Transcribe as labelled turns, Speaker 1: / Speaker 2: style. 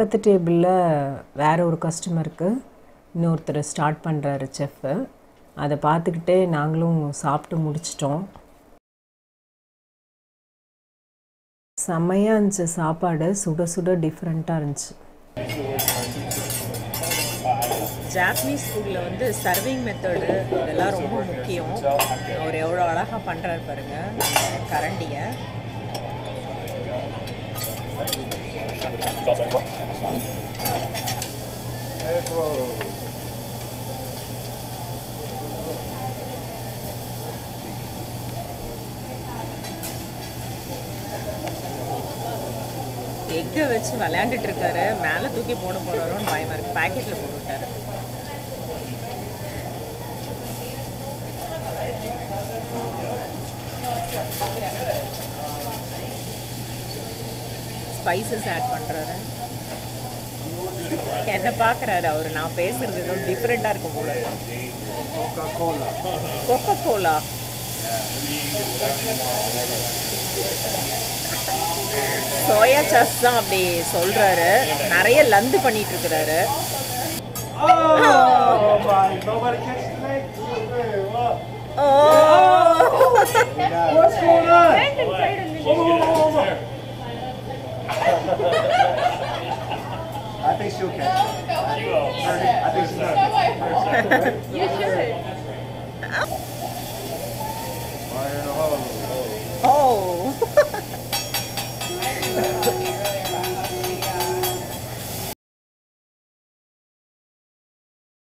Speaker 1: பக்கத்து டேபிளில் வேற ஒரு கஸ்டமருக்கு இன்னொருத்தர் ஸ்டார்ட் பண்ணுறாரு செஃப்பு அதை பார்த்துக்கிட்டே நாங்களும் சாப்பிட்டு முடிச்சிட்டோம் செம்மையாக இருந்துச்சு சாப்பாடு சுட சுட டிஃப்ரெண்ட்டாக இருந்துச்சு
Speaker 2: ஜாப்பனீஸ் ஃபுட்டில் வந்து சர்விங் மெத்தடு இதெல்லாம் ரொம்ப முக்கியம் அவர் எவ்வளோ அழகாக பண்ணுறாரு பாருங்க கரண்டியை எக்கை வச்சு விளையாண்டுட்டு இருக்காரு மேலே தூக்கி போட போகிறாரோன்னு பயமாக இருக்கு பேக்கெட்டில் போட்டு விட்டாரு ஸ்பைசஸ் ஆட் பண்ணுறாரு என்ன பார்க்குறாரு அவர் நான் பேசுறது ஏதோ டிஃப்ரெண்ட்டாக இருக்கும் போல கொக்கோ கோலா சோயா சாஸ் தான் அப்படி சொல்றாரு நிறைய லந்து பண்ணிட்டு இருக்கிறாரு
Speaker 3: Oh my! Nobody catch the leg.
Speaker 2: O
Speaker 3: What's going on? Whoa, whoa, whoa, whoa, whoa. I think she'll catch it. I think she'll.
Speaker 4: You should.